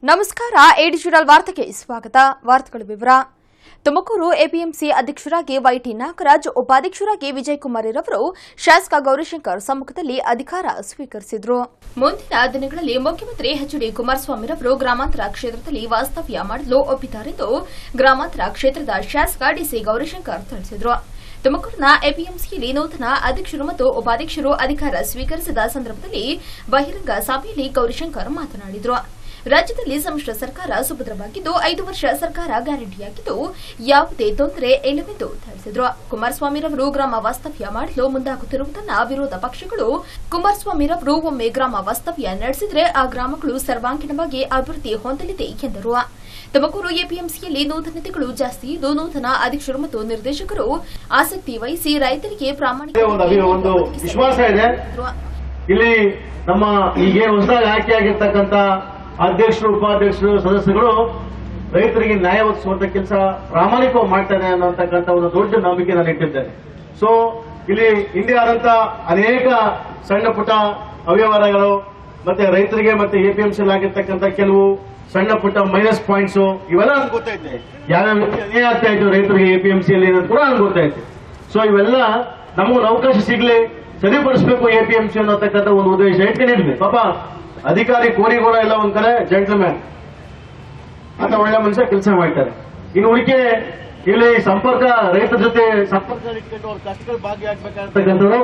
ನಮಸ್ಕಾರ A digital ವಾರ್ತೆಗೆ ಸ್ವಾಗತ ವಾರ್ತೆಗಳ ವಿವರ ತುಮಕೂರು ಎಪಿಎಂಸಿ ಅಧ್ಯಕ್ಷರಾಗಿ ವೈಟಿ ನಾಗರಾಜ್ ಉಪಾಧ್ಯಕ್ಷರಾಗಿ ವಿಜಯಕುಮಾರ್ ರವರು ಶಾಸಕ ಗೌರಿಶಂಕರ್ ಸಮ್ಮುಖದಲ್ಲಿ ಅಧಿಕಾರ ಸ್ವೀಕರಿಸಿದರು ಮುಂದಿನ ದಿನಗಳಲ್ಲಿ ಮುಖ್ಯಮಂತ್ರಿ ಎಚ್ ಡಿ ಕುಮಾರಸ್ವಾಮಿರವರು ಗ್ರಾಮಾಂತರ ಕ್ಷೇತ್ರದಲ್ಲಿ ವಾಸ್ತವ್ಯ ಮಾಡಲು ಒಪ್ಪಿದ್ದಾರೆಂದು ಗ್ರಾಮಾಂತರ ಕ್ಷೇತ್ರದ ಶಾಸಕ ಡಿಸಿ ಗೌರಿಶಂಕರ್ ತಿಳಿಸಿದರು ತುಮಕೂರಿನ ಎಪಿಎಂಸಿಯಲ್ಲಿ ನೂತನ ಅಧ್ಯಕ್ಷರು ಮತ್ತು ಉಪಾಧ್ಯಕ್ಷರು ಅಧಿಕಾರ ಸ್ವೀಕರಿಸಿದ ಸಂದರ್ಭದಲ್ಲಿ ಬಹಿರಂಗ ಸಭೆಯಲ್ಲಿ ಗೌರಿಶಂಕರ್ ಮಾತನಾಡಿದರು ರಾಜ್ಯದಲ್ಲಿ ಸಮ್ಮಿಶ್ರ ಸರ್ಕಾರ ಸುಭದ್ರವಾಗಿದ್ದು ಐದು ವರ್ಷ ಸರ್ಕಾರ ಗ್ಯಾರಂಟಿಯಾಗಿದ್ದು ಯಾವುದೇ ತೊಂದರೆ ಇಲ್ಲವೆಂದು ತಿಳಿಸಿದರು ಕುಮಾರಸ್ವಾಮಿರವರು ಗ್ರಾಮ ವಾಸ್ತವ್ಯ ಮಾಡಲು ಮುಂದಾಗುತ್ತಿರುವುದನ್ನ ವಿರೋಧ ಪಕ್ಷಗಳು ಕುಮಾರಸ್ವಾಮಿರವರು ಒಮ್ಮೆ ಗ್ರಾಮ ವಾಸ್ತವ್ಯ ನಡೆಸಿದರೆ ಆ ಗ್ರಾಮಗಳು ಸರ್ವಾಂಗೀಣವಾಗಿ ಅಭಿವೃದ್ಧಿ ಹೊಂದಲಿದೆ ಎಂದರು ತುಮಕೂರು ಎಪಿಎಂಸಿಯಲ್ಲಿ ನೂತನತೆಗಳು ಜಾಸ್ತಿ ಇದ್ದು ನೂತನ ಅಧ್ಯಕ್ಷರು ಮತ್ತು ನಿರ್ದೇಶಕರು ಆಸಕ್ತಿ ವಹಿಸಿ ರೈತರಿಗೆ ಪ್ರಾಮಾಣಿಕ ಒಂದು ಅಭಿ- ಒಂದು ವಿಶ್ವಾಸ ಇದೆ ಇಲ್ಲಿ ನಮ್ಮ ಈಗ ಹೊಸದಾಗಿ ಆಯ್ಕೆಯಾಗಿರ್ತಕ್ಕಂಥ ಅಧ್ಯಕ್ಷರು ಉಪಾಧ್ಯಕ್ಷರು ಸದಸ್ಯರುಗಳು ರೈತರಿಗೆ ನ್ಯಾಯ ಒದಗಿಸುವಂತ ಕೆಲಸ ಪ್ರಾಮಾಣಿಕವಾಗಿ ಮಾಡ್ತಾರೆ ಅನ್ನೋತಕ್ಕಂಥ ಒಂದು ದೊಡ್ಡ ನಂಬಿಕೆ ನಾನು ಇಟ್ಟಿದ್ದೇನೆ ಸೊ ಇಲ್ಲಿ ಹಿಂದೆ ಆದಂತ ಅನೇಕ ಸಣ್ಣ ಪುಟ್ಟ ಅವ್ಯವಹಾರಗಳು ಮತ್ತೆ ರೈತರಿಗೆ ಮತ್ತೆ ಎಪಿಎಂಸಿ ಆಗಿರ್ತಕ್ಕಂಥ ಕೆಲವು ಸಣ್ಣ ಪುಟ್ಟ ಮೈನಸ್ ಪಾಯಿಂಟ್ಸ್ ಇವೆಲ್ಲ ನನ್ಗೆ ಗೊತ್ತೈತೆ ಯಾವ್ಯಾವ ಅನ್ಯಾಯ ಆಗ್ತಾ ಇತ್ತು ರೈತರಿಗೆ ಎಪಿಎಂಸಿಯಲ್ಲಿ ಅನ್ನೋದು ಕೂಡ ನನ್ಗೆ ಗೊತ್ತೈತೆ ಸೊ ಇವೆಲ್ಲ ನಮಗೊಂದು ಅವಕಾಶ ಸಿಗ್ಲಿ ಸರಿಪಡಿಸಬೇಕು ಎಪಿಎಂಸಿ ಅನ್ನತಕ್ಕಂಥ ಒಂದು ಉದ್ದೇಶ ಇಟ್ಕೊಂಡಿದ್ವಿ ಪಾಪ ಅಧಿಕಾರಿ ಕೋರಿಗೋಳ ಎಲ್ಲ ಒಂದ್ ಕಡೆ ಜೆಂಟ್ಲ್ಮ್ಯಾನ್ ಅಂತ ಒಳ್ಳೆ ಮನುಷ್ಯ ಕೆಲಸ ಮಾಡ್ತಾರೆ ಇನ್ನು ಉಳಿಕೆ ಇಲ್ಲಿ ಸಂಪರ್ಕ ರೈತರ ಜೊತೆ ಸಂಪರ್ಕ ಇಟ್ಕೊಂಡು ಅವ್ರ ಕಷ್ಟಗಳು ಭಾಗಿಯಾಗಬೇಕಾಗಿರ್ತಕ್ಕಂಥವ್ರು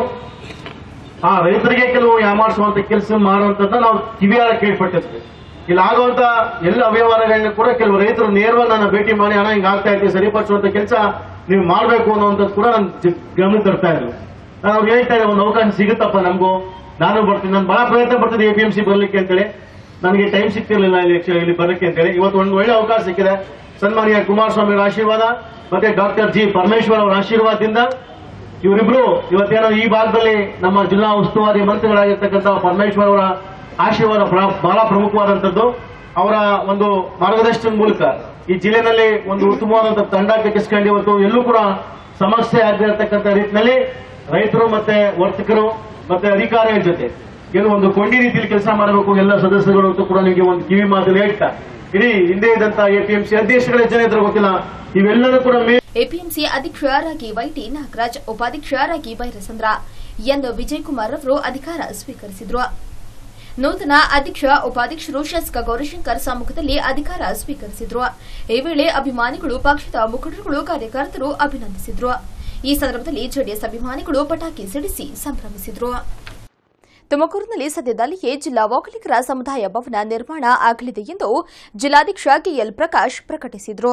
ಆ ರೈತರಿಗೆ ಕೆಲವು ಯಾಮಾರಿಸುವಂತ ಕೆಲಸ ಮಾಡುವಂತದ್ದು ನಾವು ಕಿವಿಯಾರ ಕೇಳ್ಪಟ್ಟಿದ್ವಿ ಇಲ್ಲಿ ಆಗುವಂತ ಎಲ್ಲ ಅವ್ಯವಹಾರಗಳನ್ನ ಕೂಡ ಕೆಲವು ರೈತರು ನೇರವಾಗಿ ನನ್ನ ಭೇಟಿ ಮಾಡಿ ಹಣ ಹಿಂಗ್ ಆಗ್ತಾ ಇದೆ ಸರಿಪಡಿಸುವಂತ ಕೆಲಸ ನೀವು ಮಾಡಬೇಕು ಅನ್ನುವಂಥದ್ದು ಕೂಡ ನಾನು ಗಮನ ತರ್ತಾ ಇದ್ರು ನಾನು ಅವ್ರಿಗೆ ಹೇಳ್ತಾ ಇದ್ದೆ ಒಂದು ಅವಕಾಶ ಸಿಗುತ್ತಪ್ಪ ನಮಗೂ ನಾನು ಬರ್ತೀನಿ ನಾನು ಬಹಳ ಪ್ರಯತ್ನ ಪಡ್ತಿದ್ದೆ ಎಪಿಎಂಸಿ ಬರ್ಲಿಕ್ಕೆ ಅಂತೇಳಿ ನನಗೆ ಟೈಮ್ ಸಿಗ್ತಿರ್ಲಿಲ್ಲ ಇಲ್ಲಿ actually ಇಲ್ಲಿ ಬರಲಿಕ್ಕೆ ಅಂತೇಳಿ ಇವತ್ತು ಒಂದು ಒಳ್ಳೆ ಅವಕಾಶ ಸಿಕ್ಕಿದೆ ಸನ್ಮಾನ್ಯ ಕುಮಾರಸ್ವಾಮಿ ಅವರ ಆಶೀರ್ವಾದ ಮತ್ತೆ ಡಾಕ್ಟರ್ ಜಿ ಪರಮೇಶ್ವರ್ ಅವರ ಆಶೀರ್ವಾದದಿಂದ ಇವರಿಬ್ರು ಇವತ್ತೇನೋ ಈ ಭಾಗದಲ್ಲಿ ನಮ್ಮ ಜಿಲ್ಲಾ ಉಸ್ತುವಾರಿ ಮಂತ್ರಿಗಳಾಗಿರ್ತಕ್ಕಂಥ ಪರಮೇಶ್ವರ್ ಅವರ ಆಶೀರ್ವಾದ ಪ್ರ- ಬಹಳ ಪ್ರಮುಖವಾದಂಥದ್ದು ಅವರ ಒಂದು ಮಾರ್ಗದರ್ಶನದ ಮೂಲಕ ಈ ಜಿಲ್ಲೆನಲ್ಲಿ ಒಂದು ಉತ್ತಮವಾದಂತಹ ತಂಡ ಕಟ್ಟಿಸ್ಕೊಂಡು ಇವತ್ತು ಎಲ್ಲೂ ಕೂಡ ಸಮಸ್ಯೆ ಆಗದೆ ಇರತಕ್ಕಂಥ ರೀತಿಯಲ್ಲಿ ರೈತರು ಮತ್ತೆ ವರ್ತಕರು ಮತ್ತೆ ಅಧಿಕಾರಿಗಳ ಜೊತೆ ಏನು ಒಂದು ಕೊಂಡಿ ರೀತಿಯಲ್ಲಿ ಕೆಲಸ ಮಾಡಬೇಕು ಎಲ್ಲ ಸದಸ್ಯರುಗಳು ಅಂತ ಕೂಡ ನಿಮಗೆ ಒಂದು ಕಿವಿ ಮಾತಲ್ಲಿ ಹೇಳ್ತಾ ಇಡೀ ಹಿಂದೆ ಇದ್ದಂತ ಎಪಿಎಂಸಿ ಅಧ್ಯಕ್ಷಗಳ ಜನ ಇದ್ರೆ ಗೊತ್ತಿಲ್ಲ ಇವೆಲ್ಲರೂ ಕೂಡ ಮೇ ಎಪಿಎಂಸಿ ಅಧ್ಯಕ್ಷರಾಗಿ ವೈಟಿ ನಾಗರಾಜ್ ಉಪಾಧ್ಯಕ್ಷರಾಗಿ ಭೈರಸಂದ್ರ ಎನ್ ವಿಜಯಕುಮಾರ್ ಅವರು ಅಧಿಕಾರ ಸ್ವೀಕರಿಸಿದರು ನೂತನ ಅಧ್ಯಕ್ಷ ಉಪಾಧ್ಯಕ್ಷರು ಶಾಸಕ ಗೌರಿಶಂಕರ್ ಸಮ್ಮುಖದಲ್ಲಿ ಅಧಿಕಾರ ಸ್ವೀಕರಿಸಿದರು ಈ ವೇಳೆ ಅಭಿಮಾನಿಗಳು ಪಕ್ಷದ ಮುಖಂಡರುಗಳು ಕಾರ್ಯಕರ್ತರು ಅಭಿನಂದಿಸಿದರು ಈ ಸಂದರ್ಭದಲ್ಲಿ ಜೆಡಿಎಸ್ ಅಭಿಮಾನಿಗಳು ಪಟಾಕಿ ಸಿಡಿಸಿ ಸಂಭ್ರಮಿಸಿದರು ತುಮಕೂರಿನಲ್ಲಿ ಸದ್ಯದಲ್ಲಿಯೇ ಜಿಲ್ಲಾ ಒಕ್ಕಲಿಗರ ಸಮುದಾಯ ಭವನ ನಿರ್ಮಾಣ ಆಗಲಿದೆ ಎಂದು ಜಿಲ್ಲಾಧ್ಯಕ್ಷ ಕೆಎಲ್ ಪ್ರಕಾಶ್ ಪ್ರಕಟಿಸಿದರು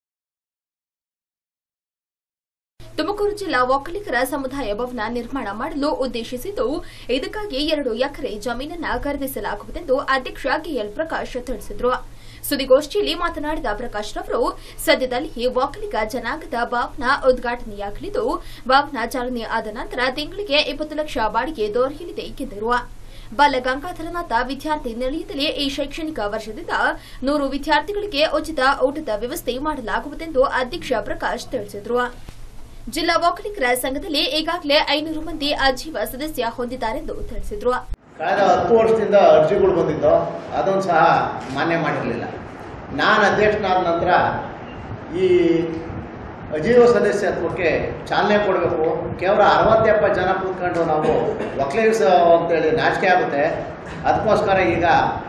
ತುಮಕೂರು ಜಿಲ್ಲಾ ಒಕ್ಕಲಿಗರ ಸಮುದಾಯ ಭವನ ನಿರ್ಮಾಣ ಮಾಡಲು ಉದ್ದೇಶಿಸಿದ್ದು ಇದಕ್ಕಾಗಿ ಎರಡು ಎಕರೆ ಜಮೀನನ್ನ ಖರೀದಿಸಲಾಗುವುದೆಂದು ಅಧ್ಯಕ್ಷ ಕೆಎಲ್ ಪ್ರಕಾಶ್ ತಿಳಿಸಿದರು ಸುದ್ದಿಗೋಷ್ಠಿಯಲ್ಲಿ ಮಾತನಾಡಿದ ಪ್ರಕಾಶ್ ರವರು ಸದ್ಯದಲ್ಲಿಯೇ ಒಕ್ಕಲಿಗ ಜನಾಂಗದ ಭವನ ಉದ್ಘಾಟನೆಯಾಗಲಿದ್ದು ಭವನ ಚಾಲನೆ ಆದ ನಂತರ ತಿಂಗಳಿಗೆ ಇಪ್ಪತ್ತು ಲಕ್ಷ ಬಾಡಿಗೆ ದೊರೆಯಲಿದೆ ಎಂದರು ಬಾಲಗಂಗಾಧರನಾಥ ವಿದ್ಯಾರ್ಥಿ ನಿಲಯದಲ್ಲಿ ಈ ಶೈಕ್ಷಣಿಕ ವರ್ಷದಿಂದ ನೂರು ವಿದ್ಯಾರ್ಥಿಗಳಿಗೆ ಉಚಿತ ಊಟದ ವ್ಯವಸ್ಥೆ ಮಾಡಲಾಗುವುದೆಂದು ಅಧ್ಯಕ್ಷ ಪ್ರಕಾಶ್ ತಿಳಿಸಿದರು ಜಿಲ್ಲಾ ಒಕ್ಕಲಿಗರ ಸಂಘದಲ್ಲಿ ಈಗಾಗಲೇ ಐನೂರು ಮಂದಿ ಅಜೀವ ಸದಸ್ಯ ಹೊಂದಿದ್ದಾರೆಂದು ತಿಳಿಸಿದರು ಕಳೆದ ಹತ್ತು ವರ್ಷದಿಂದ ಅರ್ಜಿಗಳು ಬಂದಿದ್ದು ಅದನ್ನು ಸಹ ಮಾನ್ಯ ಮಾಡಿರಲಿಲ್ಲ ನಾನು ಅಧ್ಯಕ್ಷನಾದ ನಂತರ ಈ ಅಜೀವ ಸದಸ್ಯತ್ವಕ್ಕೆ ಚಾಲನೆ ಕೊಡಬೇಕು ಕೇವಲ ಅರವತ್ತೆಪ್ಪ ಜನ ಕೂತ್ಕೊಂಡು ನಾವು ಒಕ್ಲೇಸ್ ಅಂತೇಳಿ ನಾಚಿಕೆ ಆಗುತ್ತೆ ಅದಕ್ಕೋಸ್ಕರ ಈಗ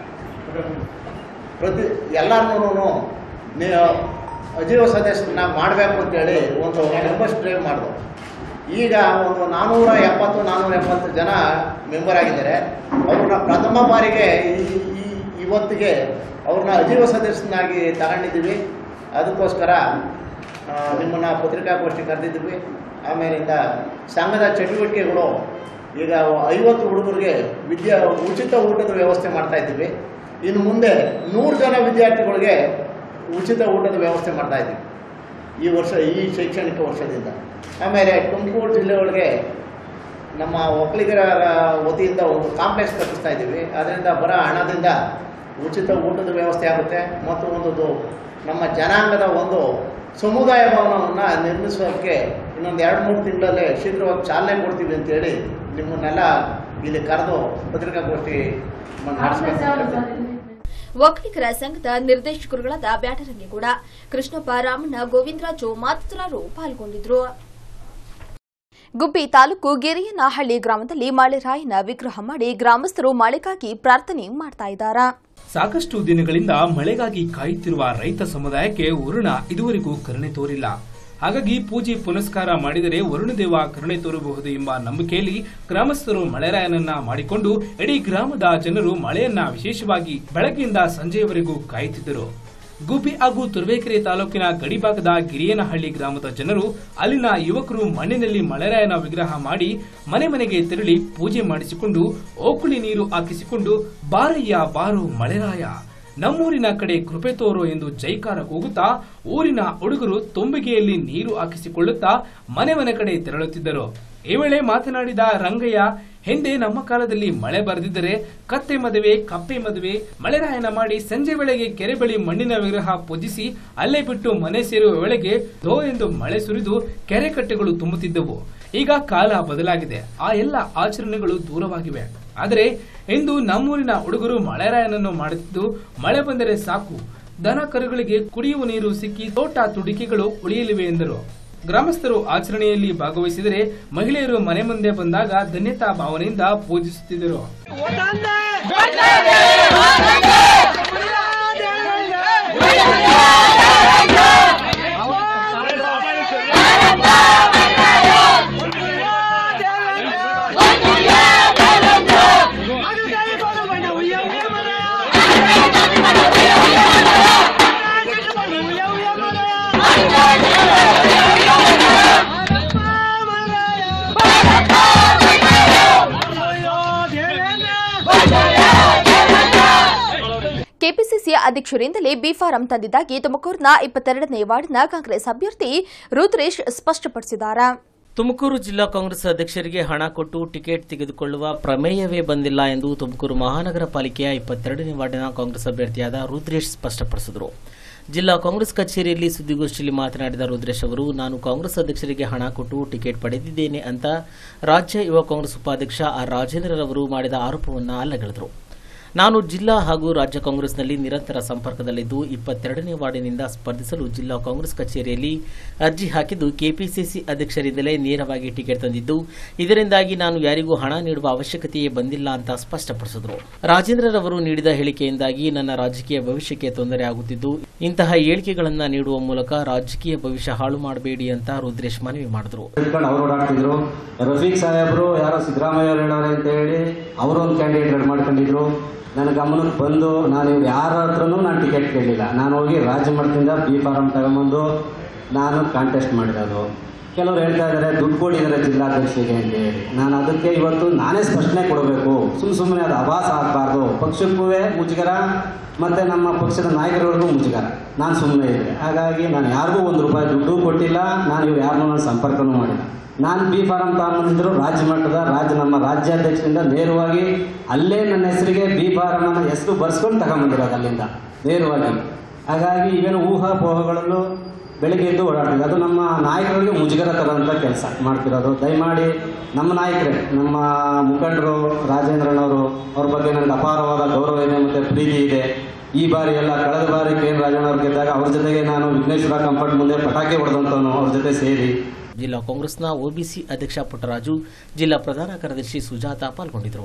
ಪ್ರತಿ ಎಲ್ಲರನ್ನೂ ಅಜೀವ ಸದಸ್ಯರನ್ನ ಮಾಡಬೇಕು ಅಂತೇಳಿ ಒಂದು ಮೆಂಬರ್ಸ್ ಡ್ರೈವ್ ಮಾಡಿದ್ರು ಈಗ ಒಂದು ನಾನ್ನೂರ ಎಪ್ಪತ್ತು ನಾನ್ನೂರ ಎಪ್ಪತ್ತು ಜನ ಮೆಂಬರ್ ಆಗಿದ್ದಾರೆ ಅವ್ರನ್ನ ಪ್ರಥಮ ಬಾರಿಗೆ ಈ- ಈ ಇವತ್ತಿಗೆ ಅವ್ರನ್ನ ಅಜೀವ ಸದಸ್ಯನಾಗಿ ತಗೊಂಡಿದ್ದೀವಿ ಅದಕ್ಕೋಸ್ಕರ ಆ, ನಿಮ್ಮನ್ನ ಪತ್ರಿಕಾಗೋಷ್ಠಿ ಕರೆದಿದ್ದೀವಿ ಆಮೇಲಿಂದ ಸಂಘದ ಚಟುವಟಿಕೆಗಳು ಈಗ ಐವತ್ತು ಹುಡುಗರಿಗೆ ವಿದ್ಯಾ ಉಚಿತ ಊಟದ ವ್ಯವಸ್ಥೆ ಮಾಡ್ತಾ ಇದ್ದೀವಿ ಇನ್ನು ಮುಂದೆ ನೂರು ಜನ ವಿದ್ಯಾರ್ಥಿಗಳಿಗೆ ಉಚಿತ ಊಟದ ವ್ಯವಸ್ಥೆ ಮಾಡ್ತಾ ಇದ್ದೀವಿ ಈ ವರ್ಷ ಈ ಶೈಕ್ಷಣಿಕ ವರ್ಷದಿಂದ ಆಮೇಲೆ ತುಮಕೂರು ಜಿಲ್ಲೆ ಒಳಗೆ ನಮ್ಮ ಒಕ್ಕಲಿಗರ ವತಿಯಿಂದ ಒಂದು ಕಾಂಪ್ಲೆಕ್ಸ್ ಕಟ್ಟಿಸ್ತಾ ಇದ್ದೀವಿ ಅದರಿಂದ ಬರೋ ಹಣದಿಂದ ಉಚಿತ ಊಟದ ವ್ಯವಸ್ಥೆ ಆಗುತ್ತೆ ಮತ್ತು ಒಂದು ದು- ನಮ್ಮ ಜನಾಂಗದ ಒಂದು ಸಮುದಾಯ ಭವನವನ್ನು ನಿರ್ಮಿಸೋಕ್ಕೆ ಇನ್ನೊಂದು ಎರಡು ಮೂರು ತಿಂಗಳಲ್ಲೇ ಶೀಘ್ರವಾಗಿ ಚಾಲನೆ ಕೊಡ್ತೀವಿ ಅಂತೇಳಿ ನಿಮ್ಮನ್ನೆಲ್ಲ ಇಲ್ಲಿ ಕರೆದು ಪತ್ರಿಕಾಗೋಷ್ಠಿ ನಡೆಸಬೇಕು ಒಕ್ಕಲಿಗರ ಸಂಘದ ನಿರ್ದೇಶಕರುಗಳಾದ ಬ್ಯಾಟರಂಗೇಗೌಡ ಕೃಷ್ಣಪ್ಪ ರಾಮಣ್ಣ ಗೋವಿಂದರಾಜು ಮತ್ತಿತರರು ಪಾಲ್ಗೊಂಡಿದ್ದರು ಗುಬ್ಬಿ ತಾಲೂಕು ಗಿರಿಯನಹಳ್ಳಿ ಗ್ರಾಮದಲ್ಲಿ ಮಳೆರಾಯನ ವಿಗ್ರಹ ಮಾಡಿ ಗ್ರಾಮಸ್ಥರು ಮಳೆಗಾಗಿ ಪ್ರಾರ್ಥನೆ ಮಾಡ್ತಾ ಇದ್ದಾರೆ ಸಾಕಷ್ಟು ದಿನಗಳಿಂದ ಮಳೆಗಾಗಿ ಕಾಯುತ್ತಿರುವ ರೈತ ಸಮುದಾಯಕ್ಕೆ ವರುಣ ಇದುವರೆಗೂ ಕರುಣೆ ತೋರಿಲ್ಲ ಹಾಗಾಗಿ ಪೂಜೆ ಪುನಸ್ಕಾರ ಮಾಡಿದರೆ ವರುಣದೇವ ಕರುಣೆ ತೋರಬಹುದು ಎಂಬ ನಂಬಿಕೆಯಲ್ಲಿ ಗ್ರಾಮಸ್ಥರು ಮಳೆರಾಯನನ್ನ ಮಾಡಿಕೊಂಡು ಇಡೀ ಗ್ರಾಮದ ಜನರು ಮಳೆಯನ್ನ ವಿಶೇಷವಾಗಿ ಬೆಳಗ್ಗೆಯಿಂದ ಸಂಜೆಯವರೆಗೂ ಕಾಯುತ್ತಿದ್ದರು ಗುಬ್ಬಿ ಹಾಗೂ ತುರುವೇಕೆರೆ ತಾಲೂಕಿನ ಗಡಿಭಾಗದ ಗಿರಿಯನಹಳ್ಳಿ ಗ್ರಾಮದ ಜನರು ಅಲ್ಲಿನ ಯುವಕರು ಮಣ್ಣಿನಲ್ಲಿ ಮಳೆರಾಯನ ವಿಗ್ರಹ ಮಾಡಿ ಮನೆ ಮನೆಗೆ ತೆರಳಿ ಪೂಜೆ ಮಾಡಿಸಿಕೊಂಡು ಓಕುಳಿ ನೀರು ಹಾಕಿಸಿಕೊಂಡು ಬಾರಯ್ಯ ಬಾರು ಮಳೆರಾಯ ನಮ್ಮೂರಿನ ಕಡೆ ಕೃಪೆ ತೋರೋ ಎಂದು ಜೈಕಾರ ಕೂಗುತ್ತಾ ಊರಿನ ಹುಡುಗರು ತುಂಬಿಗೆಯಲ್ಲಿ ನೀರು ಹಾಕಿಸಿಕೊಳ್ಳುತ್ತಾ ಮನೆ ಮನೆ ಕಡೆ ತೆರಳುತ್ತಿದ್ದರು ಈ ವೇಳೆ ಮಾತನಾಡಿದ ರಂಗಯ್ಯ ಹಿಂದೆ ನಮ್ಮ ಕಾಲದಲ್ಲಿ ಮಳೆ ಬರೆದಿದ್ದರೆ ಕತ್ತೆ ಮದುವೆ ಕಪ್ಪೆ ಮದುವೆ ಮಳೆರಾಯನ ಮಾಡಿ ಸಂಜೆ ವೇಳೆಗೆ ಕೆರೆ ಬಳಿ ಮಣ್ಣಿನ ವಿಗ್ರಹ ಪೂಜಿಸಿ ಅಲ್ಲೇ ಬಿಟ್ಟು ಮನೆ ಸೇರುವ ವೇಳೆಗೆ ಧೋ ಎಂದು ಮಳೆ ಸುರಿದು ಕೆರೆ ಕಟ್ಟೆಗಳು ತುಂಬುತ್ತಿದ್ದವು ಈಗ ಕಾಲ ಬದಲಾಗಿದೆ ಆ ಎಲ್ಲ ಆಚರಣೆಗಳು ದೂರವಾಗಿವೆ ಆದರೆ ಇಂದು ನಮ್ಮೂರಿನ ಹುಡುಗರು ಮಳೆರಾಯನನ್ನು ಮಾಡುತ್ತಿದ್ದು ಮಳೆ ಬಂದರೆ ಸಾಕು ದನ ಕರುಗಳಿಗೆ ಕುಡಿಯುವ ನೀರು ಸಿಕ್ಕಿ ತೋಟ ತುಡಿಕೆಗಳು ಉಳಿಯಲಿವೆ ಎಂದರು ಗ್ರಾಮಸ್ಥರು ಆಚರಣೆಯಲ್ಲಿ ಭಾಗವಹಿಸಿದರೆ ಮಹಿಳೆಯರು ಮನೆ ಮುಂದೆ ಬಂದಾಗ ಧನ್ಯತಾ ಭಾವನೆಯಿಂದ ಪೂಜಿಸುತ್ತಿದ್ದರು ಕೆಪಿಸಿಸಿ ಅಧ್ಯಕ್ಷರಿಂದಲೇ ಬಿ ಫಾರಂ ತಂದಿದ್ದಾಗಿ ತುಮಕೂರಿನ ಇಪ್ಪತ್ತೆರಡನೇ ವಾರ್ಡ್ನ ಕಾಂಗ್ರೆಸ್ ಅಭ್ಯರ್ಥಿ ರುದ್ರೇಶ್ ಸ್ಪಷ್ಟಪಡಿಸಿದ್ದಾರೆ ತುಮಕೂರು ಜಿಲ್ಲಾ ಕಾಂಗ್ರೆಸ್ ಅಧ್ಯಕ್ಷರಿಗೆ ಹಣ ಕೊಟ್ಟು ಟಿಕೆಟ್ ತೆಗೆದುಕೊಳ್ಳುವ ಪ್ರಮೇಯವೇ ಬಂದಿಲ್ಲ ಎಂದು ತುಮಕೂರು ಮಹಾನಗರ ಪಾಲಿಕೆಯ ಇಪ್ಪತ್ತೆರಡನೇ ವಾರ್ಡಿನ ಕಾಂಗ್ರೆಸ್ ಅಭ್ಯರ್ಥಿಯಾದ ರುದ್ರೇಶ್ ಸ್ಪಷ್ಟಪಡಿಸಿದರು ಜಿಲ್ಲಾ ಕಾಂಗ್ರೆಸ್ ಕಚೇರಿಯಲ್ಲಿ ಸುದ್ದಿಗೋಷ್ಠಿಯಲ್ಲಿ ಮಾತನಾಡಿದ ರುದ್ರೇಶ್ ಅವರು ನಾನು ಕಾಂಗ್ರೆಸ್ ಅಧ್ಯಕ್ಷರಿಗೆ ಹಣ ಕೊಟ್ಟು ಟಿಕೆಟ್ ಪಡೆದಿದ್ದೇನೆ ಅಂತ ರಾಜ್ಯ ಯುವ ಕಾಂಗ್ರೆಸ್ ಉಪಾಧ್ಯಕ್ಷ ಆರ್ ರಾಜೇಂದ್ರರವರು ಮಾಡಿದ ಆರೋಪವನ್ನು ಅಲ್ಲಗೆಳೆದರು ನಾನು ಜಿಲ್ಲಾ ಹಾಗೂ ರಾಜ್ಯ ಕಾಂಗ್ರೆಸ್ನಲ್ಲಿ ನಿರಂತರ ಸಂಪರ್ಕದಲ್ಲಿದ್ದು ಇಪ್ಪತ್ತೆರಡನೇ ವಾರ್ಡಿನಿಂದ ಸ್ಪರ್ಧಿಸಲು ಜಿಲ್ಲಾ ಕಾಂಗ್ರೆಸ್ ಕಚೇರಿಯಲ್ಲಿ ಅರ್ಜಿ ಹಾಕಿದ್ದು ಕೆಪಿಸಿಸಿ ಅಧ್ಯಕ್ಷರಿಂದಲೇ ನೇರವಾಗಿ ಟಿಕೆಟ್ ತಂದಿದ್ದು ಇದರಿಂದಾಗಿ ನಾನು ಯಾರಿಗೂ ಹಣ ನೀಡುವ ಅವಶ್ಯಕತೆಯೇ ಬಂದಿಲ್ಲ ಅಂತ ಸ್ಪಷ್ಟಪಡಿಸಿದರು ರಾಜೇಂದ್ರರವರು ನೀಡಿದ ಹೇಳಿಕೆಯಿಂದಾಗಿ ನನ್ನ ರಾಜಕೀಯ ಭವಿಷ್ಯಕ್ಕೆ ತೊಂದರೆ ಆಗುತ್ತಿದ್ದು ಇಂತಹ ಹೇಳಿಕೆಗಳನ್ನು ನೀಡುವ ಮೂಲಕ ರಾಜಕೀಯ ಭವಿಷ್ಯ ಹಾಳು ಮಾಡಬೇಡಿ ಅಂತ ರುದ್ರೇಶ್ ಮನವಿ ಮಾಡಿದರು ಇಟ್ಕೊಂಡು ಅವ್ರು ಓಡಾಡ್ತಿದ್ರು ರಫೀಕ್ ಸಾಹೇಬರು ಯಾರೋ ಸಿದ್ದರಾಮಯ್ಯ ಅವ್ರು ಹೇಳೋರೆ ಅಂತ ಹೇಳಿ ಅವರು ಒಂದು ಕ್ಯಾಂಡಿಡೇಟ್ ರೆಡಿ ಮಾಡ್ಕೊಂಡಿದ್ರು ನನ್ನ ಗಮನಕ್ಕೆ ಬಂದು ನಾನು ಇವ್ರು ಯಾರ ಹತ್ರನೂ ನಾನು ಟಿಕೆಟ್ ಕೇಳಲಿಲ್ಲ ನಾನು ಹೋಗಿ ರಾಜ್ಯ ಮಟ್ಟದಿಂದ ಬಿ ಫಾರಂ ತಗೊಂಬಂದು ನಾನು ಕಾಂಟೆಸ್ಟ್ ಮಾಡಿರೋದು ಕೆಲವರು ಹೇಳ್ತಾ ಇದ್ದಾರೆ ದುಡ್ಡು ಕೊಟ್ಟಿದ್ದಾರೆ ಜಿಲ್ಲಾಧ್ಯಕ್ಷರಿಗೆ ಅಂತ ಹೇಳಿ ನಾನು ಅದಕ್ಕೆ ಇವತ್ತು ನಾನೇ ಸ್ಪಷ್ಟನೆ ಕೊಡಬೇಕು ಸುಮ್ಮ ಸುಮ್ಮನೆ ಅದು ಅಭಾಸ ಆಗಬಾರ್ದು ಪಕ್ಷಕ್ಕೂ ಮುಜುಗರ ಮತ್ತು ನಮ್ಮ ಪಕ್ಷದ ನಾಯಕರವ್ರಿಗೂ ಮುಜುಗರ ನಾನು ಸುಮ್ಮನೆ ಇದ್ದೆ ಹಾಗಾಗಿ ನಾನು ಯಾರಿಗೂ ಒಂದು ರೂಪಾಯಿ ದುಡ್ಡು ಕೊಟ್ಟಿಲ್ಲ ನಾನು ಇವ್ರು ಯಾರನ್ನೂ ನಾನು ಸಂಪರ್ಕನೂ ಮಾಡಿಲ್ಲ ನಾನು ಬಿ ಫಾರಂ ತಗೊಂಬಂದಿದ್ರು ರಾಜ್ಯ ಮಟ್ಟದ ರಾಜ್ಯ ನಮ್ಮ ರಾಜ್ಯಾಧ್ಯಕ್ಷರಿಂದ ನೇರವಾಗಿ ಅಲ್ಲೇ ನನ್ನ ಹೆಸರಿಗೆ ಬಿ ಫಾರಂ ಅನ್ನೋ ಹೆಸರು ಬರ್ಸ್ಕೊಂಡು ತಗೊಂಬಂದಿರೋದು ಅಲ್ಲಿಂದ ನೇರವಾಗಿ ಹಾಗಾಗಿ ಇವೇನು ಊಹಾಪೋಹಗಳಲ್ಲೂ ಬೆಳಿಗ್ಗೆ ಎದ್ದು ಓಡಾಡ್ತೀವಿ ಅದು ನಮ್ಮ ನಾಯಕರಿಗೆ ಮುಜುಗರ ತರೋಂಥ ಕೆಲಸ ಮಾಡ್ತಿರೋದು ದಯಮಾಡಿ ನಮ್ಮ ನಾಯಕರೇ ನಮ್ಮ ಮುಖಂಡರು ರಾಜೇಂದ್ರನವರು ಅವ್ರ ಬಗ್ಗೆ ನನಗೆ ಅಪಾರವಾದ ಗೌರವ ಇದೆ ಮತ್ತು ಪ್ರೀತಿ ಇದೆ ಈ ಬಾರಿ ಎಲ್ಲ ಕಳೆದ ಬಾರಿ ಕೆ ಎನ್ ರಾಜಣ್ಣ ಅವ್ರು ಗೆದ್ದಾಗ ಅವ್ರ ಜೊತೆಗೆ ನಾನು ವಿಘ್ನೇಶ್ವರ ಕಂಫರ್ಟ್ ಮುಂದೆ ಪಟಾಕಿ ಹೊಡೆದಂಥವನು ಅವ್ರ ಜೊತೆ ಸೇರಿ ಜಿಲ್ಲಾ ಕಾಂಗ್ರೆಸ್ನ ಒಬಿಸಿ ಅಧ್ಯಕ್ಷ ಪುಟ್ಟರಾಜು ಜಿಲ್ಲಾ ಪ್ರಧಾನ ಕಾರ್ಯದರ್ಶಿ ಸುಜಾತ ಪಾಲ್ಗೊಂಡಿದ್ದರು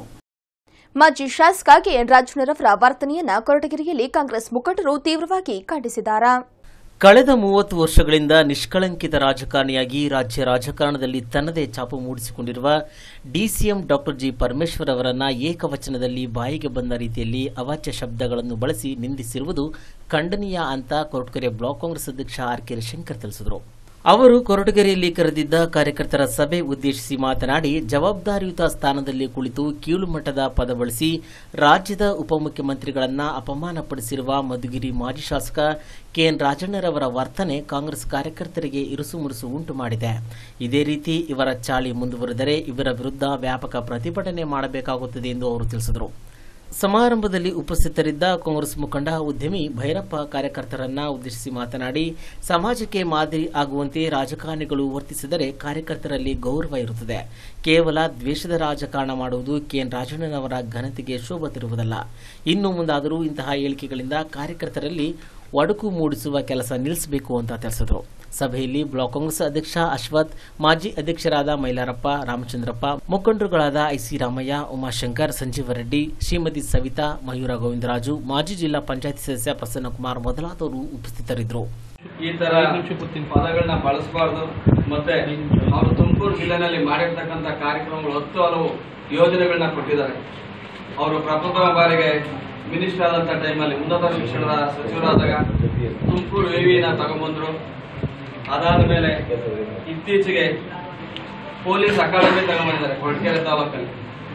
ಮಾಜಿ ಶಾಸಕ ಕೆಎನ್ ರಾಜಣ್ಣರವರ ವರ್ತನೆಯನ್ನ ಕೊರಟಗೆರೆಯಲ್ಲಿ ಕಾಂಗ್ರೆಸ್ ಮುಖಂಡರು ತೀವ್ರವಾಗಿ ಖಂಡಿಸಿದ್ದಾರೆ ಕಳೆದ ಮೂವತ್ತು ವರ್ಷಗಳಿಂದ ನಿಷ್ಕಳಂಕಿತ ರಾಜಕಾರಣಿಯಾಗಿ ರಾಜ್ಯ ರಾಜಕಾರಣದಲ್ಲಿ ತನ್ನದೇ ಛಾಪು ಮೂಡಿಸಿಕೊಂಡಿರುವ ಡಿಸಿಎಂ ಡಾಕ್ಟರ್ ಜಿ ಪರಮೇಶ್ವರ್ ಅವರನ್ನ ಏಕವಚನದಲ್ಲಿ ಬಾಯಿಗೆ ಬಂದ ರೀತಿಯಲ್ಲಿ ಅವಾಚ್ಯ ಶಬ್ದಗಳನ್ನು ಬಳಸಿ ನಿಂದಿಸಿರುವುದು ಖಂಡನೀಯ ಅಂತ ಕೊರಟಗೆರೆ ಬ್ಲಾಕ್ ಕಾಂಗ್ರೆಸ್ ಅಧ್ಯಕ್ಷ ಆರ್ ಕೆ ಶಂಕರ್ ತಿಳಿಸಿದರು ಅವರು ಕೊರಟಗೆರೆಯಲ್ಲಿ ಕರೆದಿದ್ದ ಕಾರ್ಯಕರ್ತರ ಸಭೆ ಉದ್ದೇಶಿಸಿ ಮಾತನಾಡಿ ಜವಾಬ್ದಾರಿಯುತ ಸ್ಥಾನದಲ್ಲಿ ಕುಳಿತು ಕೀಳು ಮಟ್ಟದ ಪದ ಬಳಸಿ ರಾಜ್ಯದ ಉಪಮುಖ್ಯಮಂತ್ರಿಗಳನ್ನ ಅಪಮಾನಪಡಿಸಿರುವ ಮಧುಗಿರಿ ಮಾಜಿ ಶಾಸಕ ಕೆಎನ್ ರಾಜಣ್ಣರವರ ವರ್ತನೆ ಕಾಂಗ್ರೆಸ್ ಕಾರ್ಯಕರ್ತರಿಗೆ ಇರುಸುಮುರುಸು ಉಂಟು ಮಾಡಿದೆ ಇದೇ ರೀತಿ ಇವರ ಚಾಳಿ ಮುಂದುವರೆದರೆ ಇವರ ವಿರುದ್ಧ ವ್ಯಾಪಕ ಪ್ರತಿಭಟನೆ ಮಾಡಬೇಕಾಗುತ್ತದೆ ಎಂದು ಅವರು ತಿಳಿಸಿದರು ಸಮಾರಂಭದಲ್ಲಿ ಉಪಸ್ಥಿತರಿದ್ದ ಕಾಂಗ್ರೆಸ್ ಮುಖಂಡ ಉದ್ಯಮಿ ಭೈರಪ್ಪ ಕಾರ್ಯಕರ್ತರನ್ನ ಉದ್ದೇಶಿಸಿ ಮಾತನಾಡಿ ಸಮಾಜಕ್ಕೆ ಮಾದರಿ ಆಗುವಂತೆ ರಾಜಕಾರಣಿಗಳು ವರ್ತಿಸಿದರೆ ಕಾರ್ಯಕರ್ತರಲ್ಲಿ ಗೌರವ ಇರುತ್ತದೆ ಕೇವಲ ದ್ವೇಷದ ರಾಜಕಾರಣ ಮಾಡುವುದು ಕೆಎನ್ ರಾಜಣ್ಣನವರ ಘನತೆಗೆ ಶೋಭ ತರುವುದಲ್ಲ ಇನ್ನು ಮುಂದಾದರೂ ಇಂತಹ ಹೇಳಿಕೆಗಳಿಂದ ಕಾರ್ಯಕರ್ತರಲ್ಲಿ ಒಡಕು ಮೂಡಿಸುವ ಕೆಲಸ ನಿಲ್ಲಿಸಬೇಕು ಅಂತ ತಿಳಿಸಿದರು ಸಭೆಯಲ್ಲಿ ಬ್ಲಾಕ್ ಕಾಂಗ್ರೆಸ್ ಅಧ್ಯಕ್ಷ ಅಶ್ವಥ್ ಮಾಜಿ ಅಧ್ಯಕ್ಷರಾದ ಮೈಲಾರಪ್ಪ ರಾಮಚಂದ್ರಪ್ಪ ಮುಖಂಡರುಗಳಾದ ಐಸಿ ರಾಮಯ್ಯ ಉಮಾಶಂಕರ್ ಸಂಜೀವ ರೆಡ್ಡಿ ಶ್ರೀಮತಿ ಸವಿತಾ ಮಯೂರ ಗೋವಿಂದರಾಜು ಮಾಜಿ ಜಿಲ್ಲಾ ಪಂಚಾಯತ್ ಸದಸ್ಯ ಪ್ರಸನ್ನಕುಮಾರ್ ಮೊದಲಾದವರು ಉಪಸ್ಥಿತರಿದ್ದರು ಈ ತರ ಪದಗಳನ್ನ ಬಳಸಬಾರ್ದು ಮತ್ತೆ ಅವರು ತುಮಕೂರು ಜಿಲ್ಲೆನಲ್ಲಿ ಮಾಡಿರ್ತಕ್ಕಂಥ ಕಾರ್ಯಕ್ರಮಗಳು ಹತ್ತು ಹಲವು ಯೋಜನೆಗಳನ್ನ ಕೊಟ್ಟಿದ್ದಾರೆ ಅವರು ಪ್ರಪ್ರಥಮ ಬಾರಿಗೆ ಮಿನಿಸ್ಟರ್ ಆದಂತ ಟೈಮಲ್ಲಿ ಉನ್ನತ ಶಿಕ್ಷಣದ ಸಚಿವರಾದಾಗ ತುಮಕೂರು ವಿವಿನ ತಗೊಂಬಂದ್ರು ಅದಾದ ಮೇಲೆ ಇತ್ತೀಚೆಗೆ ಪೊಲೀಸ್ ಅಕಾಡೆಮಿ ತಗೊಂಬಂದಿದ್ದಾರೆ ಕೊರಟಗೆರೆ ತಾಲೂಕಲ್ಲಿ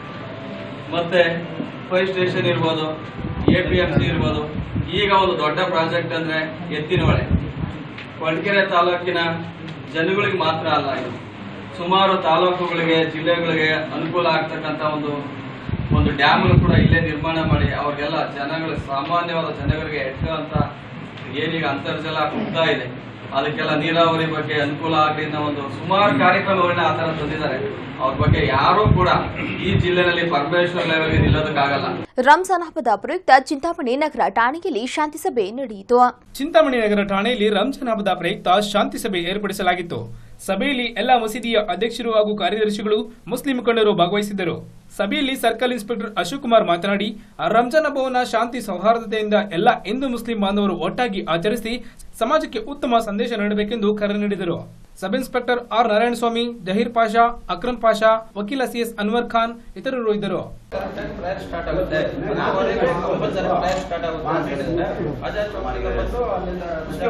ಮತ್ತೆ ಫೈರ್ ಸ್ಟೇಷನ್ ಇರ್ಬೋದು ಎ ಪಿ ಎಂ ಸಿ ಇರ್ಬೋದು ಈಗ ಒಂದು ದೊಡ್ಡ ಪ್ರಾಜೆಕ್ಟ್ ಅಂದ್ರೆ ಎತ್ತಿನಹೊಳೆ ಕೊರಟಗೆರೆ ತಾಲೂಕಿನ ಜನಗಳಿಗೆ ಮಾತ್ರ ಅಲ್ಲ ಇದು ಸುಮಾರು ತಾಲೂಕುಗಳಿಗೆ ಜಿಲ್ಲೆಗಳಿಗೆ ಅನುಕೂಲ ಆಗ್ತಕ್ಕಂಥ ಒಂದು ಒಂದು ಡ್ಯಾಮ್ ಕೂಡ ಇಲ್ಲೇ ನಿರ್ಮಾಣ ಮಾಡಿ ಅವ್ರಿಗೆಲ್ಲ ಜನಗಳ ಸಾಮಾನ್ಯವಾದ ಜನಗಳಿಗೆ ಎಟ್ಟುವಂತ ಏನೀಗ ಅಂತರ್ಜಲ ಕುಗ್ತಾ ಇದೆ ಅದಕ್ಕೆಲ್ಲ ನೀರಾವರಿ ಬಗ್ಗೆ ಅನುಕೂಲ ಆಗಲಿ ಅನ್ನೋ ಒಂದು ಸುಮಾರು ಕಾರ್ಯಕ್ರಮಗಳನ್ನ ಆ ತರ ತಂದಿದ್ದಾರೆ ಅವ್ರ ಬಗ್ಗೆ ಯಾರೂ ಕೂಡ ಈ ಜಿಲ್ಲೆನಲ್ಲಿ ಪರಮೇಶ್ವರ್ ಲೆವೆಲ್ಗೆ ನಿಲ್ಲೋದಕ್ಕಾಗಲ್ಲ ರಂಜಾನ್ ಹಬ್ಬದ ಪ್ರಯುಕ್ತ ಚಿಂತಾಮಣಿ ನಗರ ಠಾಣೆಯಲ್ಲಿ ಶಾಂತಿ ಸಭೆ ನಡೆಯಿತು ಚಿಂತಾಮಣಿ ನಗರ ಠಾಣೆಯಲ್ಲಿ ರಂಜಾನ್ ಹಬ್ಬದ ಪ್ರಯುಕ್ತ ಶಾಂತಿ ಸಭೆ ಏರ್ಪಡಿಸಲಾಗಿತ್ತು ಸಭೆಯಲ್ಲಿ ಎಲ್ಲ ಮಸೀದಿಯ ಅಧ್ಯಕ್ಷರು ಹಾಗೂ ಕಾರ್ಯದರ್ಶಿಗಳು ಮುಸ್ಲಿಂ ಮುಖಂಡರು ಭಾಗವಹಿಸಿದ್ದರು ಸಭೆಯಲ್ಲಿ ಸರ್ಕಲ್ ಇನ್ಸ್ಪೆಕ್ಟರ್ ಅಶೋಕ್ ಕುಮಾರ್ ಮಾತನಾಡಿ ರಂಜಾನ್ ಹಬ್ಬವನ್ನು ಶಾಂತಿ ಸೌಹಾರ್ದತೆಯಿಂದ ಎಲ್ಲ ಹಿಂದೂ ಮುಸ್ಲಿಂ ಬಾಂಧವರು ಒಟ್ಟಾಗಿ ಆಚರಿಸಿ ಸಮಾಜಕ್ಕೆ ಉತ್ತಮ ಸಂದೇಶ ನೀಡಬೇಕೆಂದು ಕರೆ ನೀಡಿದರು sub inspector R Narayanaswamy Zaheer Pasha Akram Pasha ವಕೀಲ ಸಿಎಸ್ ಅನ್ವರ್ ಖಾನ್ ಇತರರು ಇದ್ದರು ಪ್ರೇಯರ್ ಸ್ಟಾರ್ಟ್ ಆಗುತ್ತೆ ಹನ್ನೊಂದುವರೆಗೆ ಒಂಬತ್ತು ಜನ ಪ್ರೇಯರ್ ಸ್ಟಾರ್ಟ್ ಆಗುತ್ತೆ ಅಂತ ಹೇಳಿದ್ರೆ ಅಜಾದ್ ಪ್ರಮಾಣಿಕರು ಬಂದು ಅಲ್ಲಿಂದ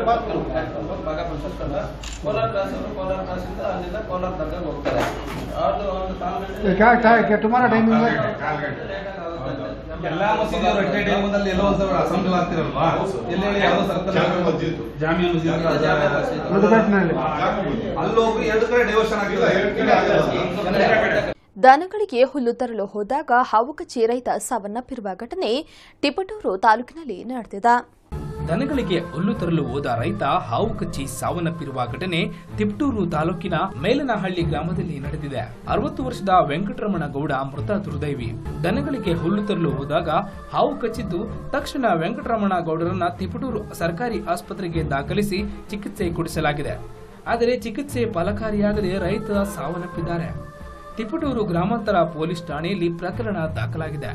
ಭಾಗ ಪಡಿಸ್ಕೊಂಡು ಕೋಲಾರ ಕ್ರಾಸ್ ಅವರು ಕೋಲಾರ ಕ್ರಾಸ್ ಇಂದ ಅಲ್ಲಿಂದ ಕೋಲಾರ ದರ್ಗಾಗೆ ಹೋಗ್ತಾರೆ ಅವ್ರದ್ದು ಒಂದು ಕಾಲು ಟುಮಾರೋ ಟೈಮಿಂಗ್ ಎಲ್ಲಾ ಮಸೀದಿಯವರು ಅಷ್ಟೇ ಟೈಮಲ್ಲಿ ಎಲ್ಲೋ ಒಂದು ಅಸೆಂಬ್ಲಿ ಆಗ್ತಿರಲ್ವಾ ಎಲ್ಲಿ ಹೇಳಿ ಯಾವುದೋ ಸರ್ಕಲ್ ಜಾಮಿಯಾ ಮಸೀದಿ ಮಧುಪೇಟ್ನಲ್ಲಿ ಅಲ್ಲಿ ಹೋಗಿ ಎರಡು ಕಡೆ ಡೈವರ್ಷನ್ ಆಗಿಲ್ಲ ದನಗಳಿಗೆ ಹುಲ್ಲು ತರಲು ಹೋದಾಗ ಹಾವು ಕಚ್ಚಿ ರೈತ ಸಾವನ್ನಪ್ಪಿರುವ ಘಟನೆ ಟಿಪಟೂರು ತಾಲೂಕಿನಲ್ಲಿ ನಡೆದಿದೆ ದನಗಳಿಗೆ ಹುಲ್ಲು ತರಲು ಹೋದ ರೈತ ಹಾವು ಕಚ್ಚಿ ಸಾವನ್ನಪ್ಪಿರುವ ಘಟನೆ ತಿಪ್ಟೂರು ತಾಲೂಕಿನ ಮೇಲನಹಳ್ಳಿ ಗ್ರಾಮದಲ್ಲಿ ನಡೆದಿದೆ ಅರವತ್ತು ವರ್ಷದ ವೆಂಕಟರಮಣ ಗೌಡ ಮೃತ ದುರ್ದೈವಿ ದನಗಳಿಗೆ ಹುಲ್ಲು ತರಲು ಹೋದಾಗ ಹಾವು ಕಚ್ಚಿದ್ದು ತಕ್ಷಣ ವೆಂಕಟರಮಣ ಗೌಡರನ್ನ ತಿಪಟೂರು ಸರ್ಕಾರಿ ಆಸ್ಪತ್ರೆಗೆ ದಾಖಲಿಸಿ ಚಿಕಿತ್ಸೆ ಕೊಡಿಸಲಾಗಿದೆ ಆದರೆ ಚಿಕಿತ್ಸೆ ಫಲಕಾರಿಯಾಗದೆ ರೈತ ಸಾವನ್ನಪ್ಪಿದ್ದಾರೆ ತಿಪಟೂರು ಗ್ರಾಮಾಂತರ ಪೊಲೀಸ್ ಠಾಣೆಯಲ್ಲಿ ಪ್ರಕರಣ ದಾಖಲಾಗಿದೆ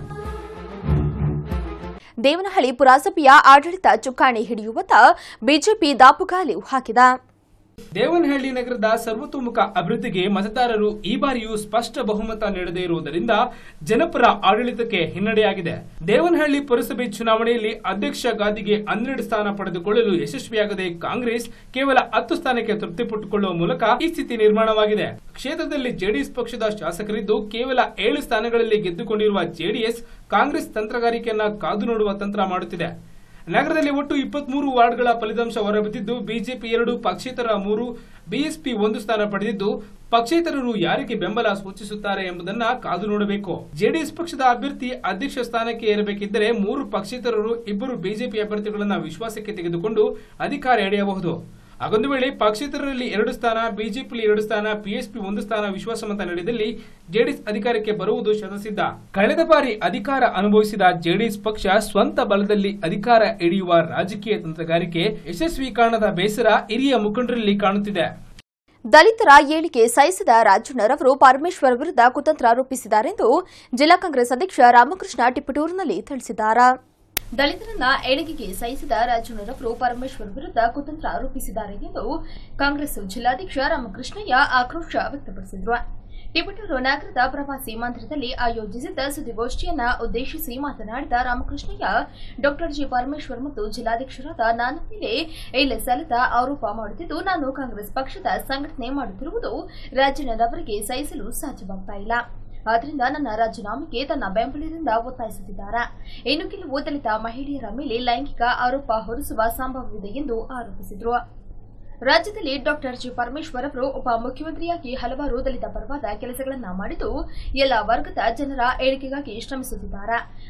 ದೇವನಹಳ್ಳಿ ಪುರಸಭೆಯ ಆಡಳಿತ ಚುಕ್ಕಾಣಿ ಹಿಡಿಯುವತ್ತ ಬಿಜೆಪಿ ದಾಪುಗಾಲು ಹಾಕಿದ ದೇವನಹಳ್ಳಿ ನಗರದ ಸರ್ವತೋಮುಖ ಅಭಿವೃದ್ಧಿಗೆ ಮತದಾರರು ಈ ಬಾರಿಯೂ ಸ್ಪಷ್ಟ ಬಹುಮತ ನೀಡದೇ ಇರುವುದರಿಂದ ಜನಪರ ಆಡಳಿತಕ್ಕೆ ಹಿನ್ನಡೆಯಾಗಿದೆ ದೇವನಹಳ್ಳಿ ಪುರಸಭೆ ಚುನಾವಣೆಯಲ್ಲಿ ಅಧ್ಯಕ್ಷ ಗಾದಿಗೆ ಹನ್ನೆರಡು ಸ್ಥಾನ ಪಡೆದುಕೊಳ್ಳಲು ಯಶಸ್ವಿಯಾಗದೆ ಕಾಂಗ್ರೆಸ್ ಕೇವಲ ಹತ್ತು ಸ್ಥಾನಕ್ಕೆ ತೃಪ್ತಿಪಟ್ಟುಕೊಳ್ಳುವ ಮೂಲಕ ಈ ಸ್ಥಿತಿ ನಿರ್ಮಾಣವಾಗಿದೆ ಕ್ಷೇತ್ರದಲ್ಲಿ ಜೆಡಿಎಸ್ ಪಕ್ಷದ ಶಾಸಕರಿದ್ದು ಕೇವಲ ಏಳು ಸ್ಥಾನಗಳಲ್ಲಿ ಗೆದ್ದುಕೊಂಡಿರುವ ಜೆಡಿಎಸ್ ಕಾಂಗ್ರೆಸ್ ತಂತ್ರಗಾರಿಕೆಯನ್ನ ಕಾದು ನೋಡುವ ತಂತ್ರ ಮಾಡುತ್ತಿದೆ ನಗರದಲ್ಲಿ ಒಟ್ಟು ಇಪ್ಪತ್ಮೂರು ವಾರ್ಡ್ಗಳ ಫಲಿತಾಂಶ ಹೊರಬಿದ್ದಿದ್ದು ಬಿಜೆಪಿ ಎರಡು ಪಕ್ಷೇತರ ಮೂರು ಬಿಎಸ್ಪಿ ಒಂದು ಸ್ಥಾನ ಪಡೆದಿದ್ದು ಪಕ್ಷೇತರರು ಯಾರಿಗೆ ಬೆಂಬಲ ಸೂಚಿಸುತ್ತಾರೆ ಎಂಬುದನ್ನ ಕಾದು ನೋಡಬೇಕು ಜೆಡಿಎಸ್ ಪಕ್ಷದ ಅಭ್ಯರ್ಥಿ ಅಧ್ಯಕ್ಷ ಸ್ಥಾನಕ್ಕೆ ಏರಬೇಕಿದ್ದರೆ ಮೂರು ಪಕ್ಷೇತರರು ಇಬ್ಬರು ಬಿಜೆಪಿ ಅಭ್ಯರ್ಥಿಗಳನ್ನ ವಿಶ್ವಾಸಕ್ಕೆ ತೆಗೆದುಕೊಂಡು ಅಧಿಕಾರ ಎಳೆಯಬಹುದು ಹಾಗೊಂದು ವೇಳೆ ಪಕ್ಷೇತರರಲ್ಲಿ ಎರಡು ಸ್ಥಾನ ಬಿಜೆಪಿ ಎರಡು ಸ್ಥಾನ ಪಿಎಸ್ಪಿ ಒಂದು ಸ್ಥಾನ ವಿಶ್ವಾಸಮತ ನಡೆದಲ್ಲಿ ಜೆಡಿಎಸ್ ಅಧಿಕಾರಕ್ಕೆ ಬರುವುದು ಶತಸಿದ್ಧ ಕಳೆದ ಬಾರಿ ಅಧಿಕಾರ ಅನುಭವಿಸಿದ ಜೆಡಿಎಸ್ ಪಕ್ಷ ಸ್ವಂತ ಬಲದಲ್ಲಿ ಅಧಿಕಾರ ಹಿಡಿಯುವ ರಾಜಕೀಯ ತಂತ್ರಗಾರಿಕೆ ಯಶಸ್ವಿ ಕಾರಣದ ಬೇಸರ ಹಿರಿಯ ಮುಖಂಡರಲ್ಲಿ ಕಾಣುತ್ತಿದೆ ದಲಿತರ ಏಳಿಗೆ ಸಹಿಸದ ರಾಜಣ್ಣರವರು ಪರಮೇಶ್ವರ್ ವಿರುದ್ಧ ಕುತಂತ್ರ ರೂಪಿಸಿದ್ದಾರೆಂದು ಜಿಲ್ಲಾ ಕಾಂಗ್ರೆಸ್ ಅಧ್ಯಕ್ಷ ರಾಮಕೃಷ್ಣ ಟಿಪ್ಪಟೂರಿನಲ್ಲಿ ತಿಳಿಸಿದ್ದಾರೆ ದಲಿತರನ್ನ ಏಳಿಗೆಗೆ ಸಹಿಸಿದ ರಾಜಣ್ಣರವರು ಪರಮೇಶ್ವರ್ ವಿರುದ್ಧ ಕುತಂತ್ರ ಆರೋಪಿಸಿದ್ದಾರೆ ಎಂದು ಕಾಂಗ್ರೆಸ್ ಜಿಲ್ಲಾಧ್ಯಕ್ಷ ರಾಮಕೃಷ್ಣಯ್ಯ ಆಕ್ರೋಶ ವ್ಯಕ್ತಪಡಿಸಿದರು ಟಿಪಟೂರು ನಗರದ ಪ್ರವಾಸಿ ಮಂದಿರದಲ್ಲಿ ಆಯೋಜಿಸಿದ್ದ ಸುದ್ದಿಗೋಷ್ಠಿಯನ್ನ ಉದ್ದೇಶಿಸಿ ಮಾತನಾಡಿದ ರಾಮಕೃಷ್ಣಯ್ಯ ಡಾಕ್ಟರ್ ಜಿ ಪರಮೇಶ್ವರ್ ಮತ್ತು ಜಿಲ್ಲಾಧ್ಯಕ್ಷರಾದ ನನ್ನ ಮೇಲೆ ಇಲ್ಲ ಸಲ್ಲದ ಆರೋಪ ಮಾಡುತ್ತಿದ್ದು ನಾನು ಕಾಂಗ್ರೆಸ್ ಪಕ್ಷದ ಸಂಘಟನೆ ಮಾಡುತ್ತಿರುವುದು ರಾಜ್ಯನವರಿಗೆ ಸಹಿಸಲು ಸಾಧ್ಯವಾಗ್ತಾ ಇಲ್ಲ ಆದ್ದರಿಂದ ನನ್ನ ರಾಜೀನಾಮೆಗೆ ತನ್ನ ಬೆಂಬಲದಿಂದ ಒತ್ತಾಯಿಸುತ್ತಿದ್ದಾರೆ ಇನ್ನು ಕೆಲವು ದಲಿತ ಮಹಿಳೆಯರ ಮೇಲೆ ಲೈಂಗಿಕ ಆರೋಪ ಹೊರಿಸುವ ಸಂಭವವಿದೆ ಎಂದು ಆರೋಪಿಸಿದರು ರಾಜ್ಯದಲ್ಲಿ ಡಾಕ್ಟರ್ ಜಿ ಪರಮೇಶ್ವರ್ ಅವರು ಉಪ ಮುಖ್ಯಮಂತ್ರಿಯಾಗಿ ಹಲವಾರು ದಲಿತ ಪರವಾದ ಕೆಲಸಗಳನ್ನ ಮಾಡಿದ್ದು ಎಲ್ಲ ವರ್ಗದ ಜನರ ಏಳಿಗೆಗಾಗಿ ಶ್ರಮಿಸುತ್ತಿದ್ದಾರೆ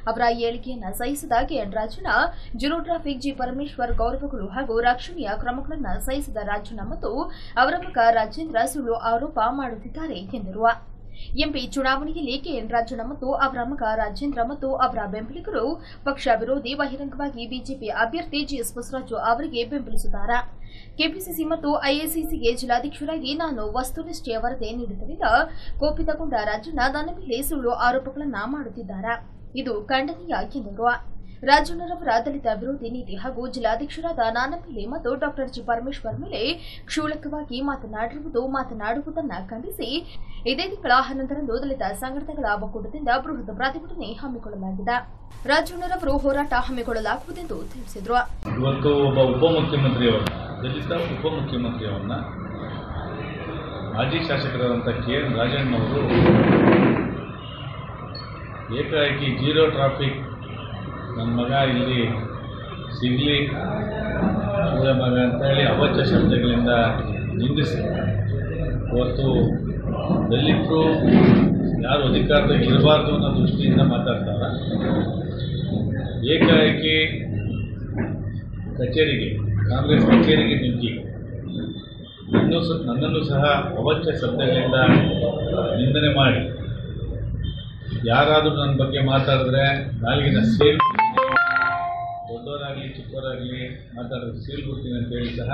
ಅವರ ಏಳಿಗೆಯನ್ನ ಸಹಿಸದ KN Rajanna zero traffic G Parameshwar ಗೌರವಗಳು ಹಾಗೂ ರಕ್ಷಣೆಯ ಕ್ರಮಗಳನ್ನು ಸಹಿಸದ ರಾಜಣ್ಣ ಮತ್ತು ಅವರ ಮಗ ರಾಜೇಂದ್ರ ಸುಳ್ಳು ಆರೋಪ ಮಾಡುತ್ತಿದ್ದಾರೆ ಎಂದರು ಎಂಪಿ ಚುನಾವಣೆಯಲ್ಲಿ ಕೆಎನ್ ರಾಜಣ್ಣ ಮತ್ತು ಅವರ ಮಗ ರಾಜೇಂದ್ರ ಮತ್ತು ಅವರ ಬೆಂಬಲಿಗರು ಪಕ್ಷ ವಿರೋಧಿ ಬಹಿರಂಗವಾಗಿ ಬಿಜೆಪಿ ಅಭ್ಯರ್ಥಿ ಜಿಎಸ್ ಬಸವರಾಜು ಅವರಿಗೆ ಬೆಂಬಲಿಸಿದ್ದಾರೆ ಕೆಪಿಸಿಸಿ ಮತ್ತು ಐಎಸಿಸಿಗೆ ಜಿಲ್ಲಾಧ್ಯಕ್ಷರಾಗಿ ನಾನು ವಸ್ತುನಿಷ್ಠೆಯ ವರದಿ ನೀಡಿದ್ದರಿಂದ ಕೋಪಿತಗೊಂಡ ರಾಜಣ್ಣ ನನ್ನ ಮೇಲೆ ಸುಳ್ಳು ಆರೋಪಗಳನ್ನು ಮಾಡುತ್ತಿದ್ದಾರೆ ಇದು ಖಂಡನೀಯ ಎಂದರು ರಾಜಣ್ಣರವರ ದಲಿತ ವಿರೋಧಿ ನೀತಿ ಹಾಗೂ ಜಿಲ್ಲಾಧ್ಯಕ್ಷರಾದ ನಾನ ಮೇಲೆ ಮತ್ತು ಡಾಕ್ಟರ್ ಜಿ ಪರಮೇಶ್ವರ್ ಮೇಲೆ ಕ್ಷುಲ್ಲಕವಾಗಿ ಮಾತನಾಡಿರುವುದು ಮಾತನಾಡುವುದನ್ನು ಖಂಡಿಸಿ ಇದೇ ತಿಂಗಳ ಹನ್ನೊಂದರಂದು ದಲಿತ ಸಂಘಟನೆಗಳ ಒಕ್ಕೂಟದಿಂದ ಬೃಹತ್ ಪ್ರತಿಭಟನೆ ಹಮ್ಮಿಕೊಳ್ಳಲಾಗಿದೆ ರಾಜಣ್ಣರವರು ಹೋರಾಟ ಹಮ್ಮಿಕೊಳ್ಳಲಾಗುವುದೆಂದು ತಿಳಿಸಿದರು ಇವತ್ತು ಒಬ್ಬ ಉಪಮುಖ್ಯಮಂತ್ರಿಯವರನ್ನ ದಲಿತ ಉಪಮುಖ್ಯಮಂತ್ರಿಯವರನ್ನ ಮಾಜಿ ಶಾಸಕರಾದಂಥ ಕೆ ಎನ್ ರಾಜಣ್ಣವರು ಏಕಾಏಕಿ ಜೀರೋ ಟ್ರಾಫಿಕ್ ನನ್ನ ಮಗ ಇಲ್ಲಿ ಸಿಗಲಿ ಸೂರ್ಯ ಮಗ ಅಂತೇಳಿ ಅವಾಚ್ಯ ಶಬ್ದಗಳಿಂದ ನಿಂದಿಸಿ ಇವತ್ತು ದಲಿತರು ಯಾರು ಅಧಿಕಾರದಾಗ ಇರಬಾರ್ದು ಅನ್ನೋ ದೃಷ್ಟಿಯಿಂದ ಮಾತಾಡ್ತಾರೆ ಏಕಾಏಕಿ ಕಚೇರಿಗೆ ಕಾಂಗ್ರೆಸ್ ಕಚೇರಿಗೆ ನುಗ್ಗಿ ನನ್ನೂ ಸ ನನ್ನನ್ನು ಸಹ ಅವಾಚ್ಯ ಶಬ್ದಗಳಿಂದ ನಿಂದನೆ ಮಾಡಿ ಯಾರಾದರೂ ನನ್ನ ಬಗ್ಗೆ ಮಾತಾಡಿದ್ರೆ ನಾಲ್ಗಿನ ಸೇಲ್ ದೊಡ್ಡವರಾಗಲಿ ಚಿಕ್ಕವರಾಗಲಿ ಮಾತಾಡಿದ್ರೆ ಸೀಲ್ ಬಿಡ್ತೀನಿ ಅಂತೇಳಿ ಸಹ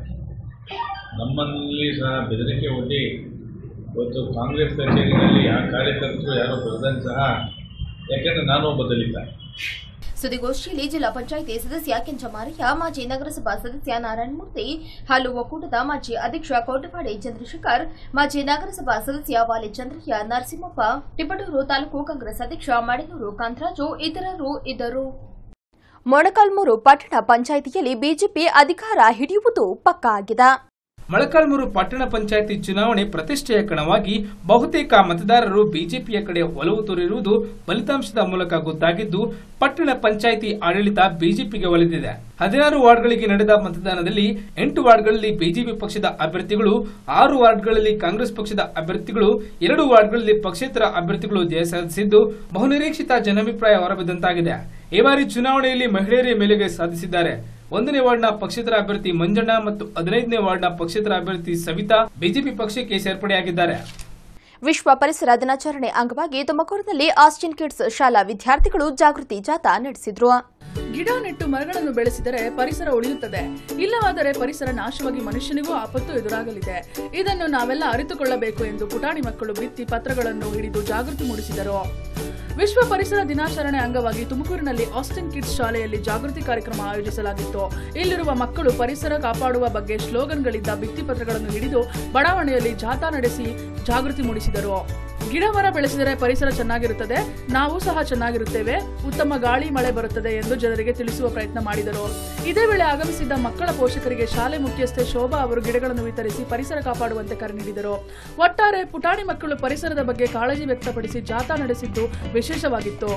ನಮ್ಮಲ್ಲಿ ಸಹ ಬೆದರಿಕೆ ಒಡ್ಡಿ ಇವತ್ತು ಕಾಂಗ್ರೆಸ್ ಕಚೇರಿನಲ್ಲಿ ಆ ಕಾರ್ಯಕರ್ತರು ಯಾರೋ ಬರೆದಂಗೆ ಸಹ ಯಾಕೆಂದರೆ ನಾನು ಒಬ್ಬ ದಲಿತ ಸುದ್ದಿಗೋಷ್ಠಿಯಲ್ಲಿ ಜಿಲ್ಲಾ ಪಂಚಾಯಿತಿ ಸದಸ್ಯ ಕೆಂಚಮಾರಯ್ಯ ಮಾಜಿ ನಗರಸಭಾ ಸದಸ್ಯ ನಾರಾಯಣಮೂರ್ತಿ ಹಾಲು ಒಕ್ಕೂಟದ ಮಾಜಿ ಅಧ್ಯಕ್ಷ ಕೋಟವಾಡಿ ಚಂದ್ರಶೇಖರ್ ಮಾಜಿ ನಗರಸಭಾ ಸದಸ್ಯ ವಾಲಿ ಚಂದ್ರಯ್ಯ ನರಸಿಂಹಪ್ಪ ತಿಪಟೂರು ತಾಲೂಕು ಕಾಂಗ್ರೆಸ್ ಅಧ್ಯಕ್ಷ ಮಡಿನೂರು ಕಾಂತರಾಜು ಇತರರು ಇದ್ದರು ಮೊಣಕಾಲ್ಮೂರು ಪಟ್ಟಣ ಪಂಚಾಯಿತಿಯಲ್ಲಿ ಬಿಜೆಪಿ ಅಧಿಕಾರ ಹಿಡಿಯುವುದು ಪಕ್ಕಾ ಆಗಿದೆ ಮೊಳಕಾಲ್ಮೂರು ಪಟ್ಟಣ ಪಂಚಾಯಿತಿ ಚುನಾವಣೆ ಪ್ರತಿಷ್ಠೆಯ ಕಣವಾಗಿ ಬಹುತೇಕ ಮತದಾರರು ಬಿಜೆಪಿಯ ಕಡೆ ಒಲವು ತೋರಿರುವುದು ಫಲಿತಾಂಶದ ಮೂಲಕ ಗೊತ್ತಾಗಿದ್ದು ಪಟ್ಟಣ ಪಂಚಾಯಿತಿ ಆಡಳಿತ ಬಿಜೆಪಿಗೆ ಒಲಿದಿದೆ ಹದಿನಾರು ವಾರ್ಡ್ಗಳಿಗೆ ನಡೆದ ಮತದಾನದಲ್ಲಿ ಎಂಟು ವಾರ್ಡ್ಗಳಲ್ಲಿ ಬಿಜೆಪಿ ಪಕ್ಷದ ಅಭ್ಯರ್ಥಿಗಳು ಆರು ವಾರ್ಡ್ಗಳಲ್ಲಿ ಕಾಂಗ್ರೆಸ್ ಪಕ್ಷದ ಅಭ್ಯರ್ಥಿಗಳು ಎರಡು ವಾರ್ಡ್ಗಳಲ್ಲಿ ಪಕ್ಷೇತರ ಅಭ್ಯರ್ಥಿಗಳು ಜಯ ಸಾಧಿಸಿದ್ದು ಬಹುನಿರೀಕ್ಷಿತ ಜನಾಭಿಪ್ರಾಯ ಹೊರಬಿದ್ದಂತಾಗಿದೆ ಈ ಬಾರಿ ಚುನಾವಣೆಯಲ್ಲಿ ಮಹಿಳೆಯರೇ ಮೇಲುಗೈ ಸಾಧಿಸಿದ್ದಾರೆ ಒಂದನೇ ವಾರ್ಡ್ನ ಪಕ್ಷೇತರ ಅಭ್ಯರ್ಥಿ ಮಂಜಣ್ಣ ಮತ್ತು ಹದಿನೈದನೇ ವಾರ್ಡ್ನ ಪಕ್ಷೇತರ ಅಭ್ಯರ್ಥಿ ಸವಿತಾ ಬಿಜೆಪಿ ಪಕ್ಷಕ್ಕೆ ಸೇರ್ಪಡೆಯಾಗಿದ್ದಾರೆ ವಿಶ್ವ ಪರಿಸರ ದಿನಾಚರಣೆ ಅಂಗವಾಗಿ ತುಮಕೂರಿನಲ್ಲಿ ಆಸ್ಟಿನ್ ಕಿಡ್ಸ್ ಶಾಲಾ ವಿದ್ಯಾರ್ಥಿಗಳು ಜಾಗೃತಿ ಜಾಥಾ ನಡೆಸಿದ್ರು ಗಿಡ ನೆಟ್ಟು ಮರಗಳನ್ನು ಬೆಳೆಸಿದರೆ ಪರಿಸರ ಉಳಿಯುತ್ತದೆ ಇಲ್ಲವಾದರೆ ಪರಿಸರ ನಾಶವಾಗಿ ಮನುಷ್ಯನಿಗೂ ಆಪತ್ತು ಎದುರಾಗಲಿದೆ ಇದನ್ನು ನಾವೆಲ್ಲ ಅರಿತುಕೊಳ್ಳಬೇಕು ಎಂದು ಪುಟಾಣಿ ಮಕ್ಕಳು ಭಿತ್ತಿ ಪತ್ರಗಳನ್ನು ಹಿಡಿದು ಜಾಗೃತಿ ಮೂಡಿಸಿದರು ವಿಶ್ವ ಪರಿಸರ ದಿನಾಚರಣೆ ಅಂಗವಾಗಿ ತುಮಕೂರಿನಲ್ಲಿ ಆಸ್ಟಿನ್ ಕಿಡ್ಸ್ ಶಾಲೆಯಲ್ಲಿ ಜಾಗೃತಿ ಕಾರ್ಯಕ್ರಮ ಆಯೋಜಿಸಲಾಗಿತ್ತು ಇಲ್ಲಿರುವ ಮಕ್ಕಳು ಪರಿಸರ ಕಾಪಾಡುವ ಬಗ್ಗೆ ಸ್ಲೋಗನ್ಗಳಿದ್ದ ಭಿತ್ತಿಪತ್ರಗಳನ್ನು ಹಿಡಿದು ಬಡಾವಣೆಯಲ್ಲಿ ಜಾಥಾ ನಡೆಸಿ ಜಾಗೃತಿ ಮೂಡಿಸಿದರು ಗಿಡ ಮರ ಬೆಳೆಸಿದರೆ ಪರಿಸರ ಚೆನ್ನಾಗಿರುತ್ತದೆ ನಾವು ಸಹ ಚೆನ್ನಾಗಿರುತ್ತೇವೆ ಉತ್ತಮ ಗಾಳಿ ಮಳೆ ಬರುತ್ತದೆ ಎಂದು ಜನರಿಗೆ ತಿಳಿಸುವ ಪ್ರಯತ್ನ ಮಾಡಿದರು ಇದೇ ವೇಳೆ ಆಗಮಿಸಿದ್ದ ಮಕ್ಕಳ ಪೋಷಕರಿಗೆ ಶಾಲೆ ಮುಖ್ಯಸ್ಥೆ ಶೋಭಾ ಅವರು ಗಿಡಗಳನ್ನು ವಿತರಿಸಿ ಪರಿಸರ ಕಾಪಾಡುವಂತೆ ಕರೆ ನೀಡಿದರು ಒಟ್ಟಾರೆ ಪುಟಾಣಿ ಮಕ್ಕಳು ಪರಿಸರದ ಬಗ್ಗೆ ಕಾಳಜಿ ವ್ಯಕ್ತಪಡಿಸಿ ಜಾಥಾ ನಡೆಸಿದ್ದು ವಿಶೇಷವಾಗಿತ್ತು